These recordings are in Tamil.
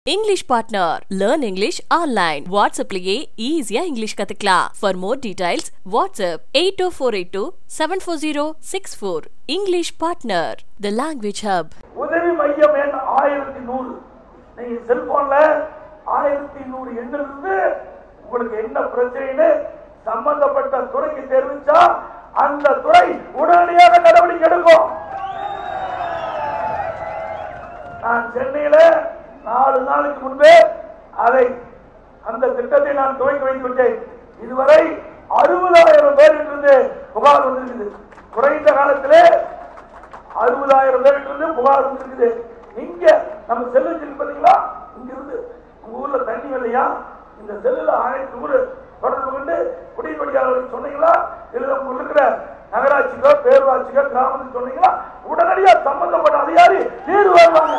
English partner learn English online வாட்ஸ்அப்லயே ஈஸியா இங்கிலீஷ் கத்துக்கலாம் for more details WhatsApp eight two four eight two seven four zero six four English partner the language hub உதவி மையம் எண் ஆயிரத்தி நூறு நீங்க செல்போன்ல ஆயிரத்தி நூறு எண்ணில் இருந்து உங்களுக்கு என்ன பிரச்சனைன்னு சம்பந்தப்பட்ட துறைக்கு தெரிவிச்சா அந்த துறை உடனடியாக நடவடிக்கை எடுக்கும் நான் சென்னையில நாலு நாளுக்கு முன்பே அதை அந்த திட்டத்தை நான் துவக்கி வைத்து விட்டேன் இதுவரை அறுபதாயிரம் பேரிலிருந்து புகார் வந்திருக்குது குறைந்த காலத்திலே அறுபதாயிரம் பேருக்கு இருந்து புகார் வந்திருக்குது இங்க நம்ம செல்லு பார்த்தீங்களா இங்க இருந்து உங்க ஊர்ல தண்ணி இல்லையா இந்த செல்லுல ஆயிரத்தி நூறு தொடர்பு கொண்டு குடிப்படியாளர்களுக்கு சொன்னீங்களா இல்ல உங்களுக்கு இருக்கிற நகராட்சிக்கோ பேரூராட்சிக்கோ கிராமத்துக்கு சொன்னீங்களா உடனடியா சம்பந்தப்பட்ட அதிகாரி தீர்வு வருவாங்க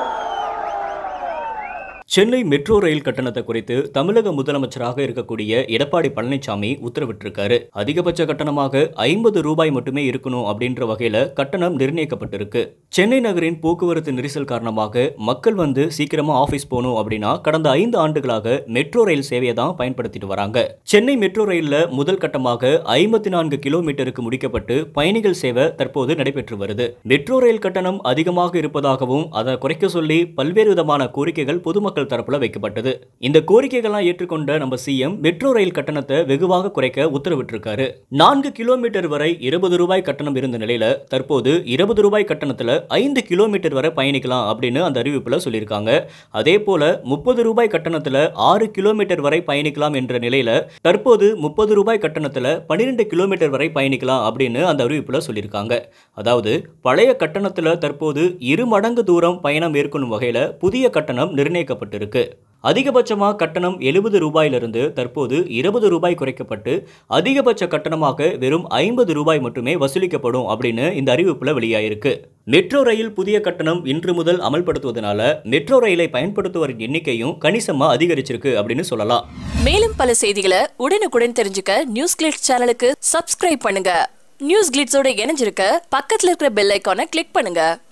சென்னை மெட்ரோ ரயில் கட்டணத்தை குறித்து தமிழக முதலமைச்சராக இருக்கக்கூடிய எடப்பாடி பழனிசாமி உத்தரவிட்டிருக்காரு அதிகபட்ச கட்டணமாக ஐம்பது ரூபாய் மட்டுமே இருக்கணும் அப்படின்ற வகையில கட்டணம் நிர்ணயிக்கப்பட்டிருக்கு சென்னை நகரின் போக்குவரத்து நெரிசல் காரணமாக மக்கள் வந்து சீக்கிரமா ஆபீஸ் போகணும் அப்படின்னா கடந்த ஐந்து ஆண்டுகளாக மெட்ரோ ரயில் சேவையை தான் பயன்படுத்திட்டு வராங்க சென்னை மெட்ரோ ரயில்ல முதல் கட்டமாக ஐம்பத்தி நான்கு கிலோமீட்டருக்கு முடிக்கப்பட்டு பயணிகள் சேவை தற்போது நடைபெற்று வருது மெட்ரோ ரயில் கட்டணம் அதிகமாக இருப்பதாகவும் அதை குறைக்க சொல்லி பல்வேறு விதமான கோரிக்கைகள் பொதுமக்கள் தரப்புல வைக்கப்பட்டது இந்த கோரிக்கைகள்லாம் ஏற்றுக்கொண்ட நம்ம சிஎம் மெட்ரோ ரயில் கட்டணத்தை வெகுவாக குறைக்க உத்தரவிட்டிருக்காரு நான்கு கிலோமீட்டர் வரை இருபது ரூபாய் கட்டணம் இருந்த நிலையில தற்போது இருபது ரூபாய் கட்டணத்துல ஐந்து கிலோமீட்டர் வரை பயணிக்கலாம் அப்படின்னு அந்த அறிவிப்புல சொல்லியிருக்காங்க அதே போல முப்பது ரூபாய் கட்டணத்துல ஆறு கிலோமீட்டர் வரை பயணிக்கலாம் என்ற நிலையில தற்போது முப்பது ரூபாய் கட்டணத்துல பன்னிரெண்டு கிலோமீட்டர் வரை பயணிக்கலாம் அப்படின்னு அந்த அறிவிப்புல சொல்லியிருக்காங்க அதாவது பழைய கட்டணத்துல தற்போது இரு மடங்கு தூரம் பயணம் மேற்கொள்ளும் வகையில புதிய கட்டணம் நிர்ணயிக்கப்பட்டிருக்கு அதிகபட்சமா கட்டணம் எழுபது ரூபாயிலிருந்து தற்போது இருபது ரூபாய் குறைக்கப்பட்டு அதிகபட்ச கட்டணமாக வெறும் ஐம்பது ரூபாய் மட்டுமே வசூலிக்கப்படும் அப்படின்னு இந்த அறிவிப்புல வெளியாயிருக்கு மெட்ரோ ரயில் புதிய கட்டணம் இன்று முதல் அமல்படுத்துவதனால மெட்ரோ ரயிலை பயன்படுத்துவோரின் எண்ணிக்கையும் கணிசமா அதிகரிச்சிருக்கு அப்படின்னு சொல்லலாம் மேலும் பல செய்திகளை உடனுக்குடன் தெரிஞ்சுக்க நியூஸ் கிளிட்ஸ் சேனலுக்கு சப்ஸ்கிரைப் பண்ணுங்க நியூஸ் கிளிட்ஸோட இணைஞ்சிருக்க பக்கத்துல இருக்கிற பெல் ஐக்கானை கிளிக் பண்ணுங்க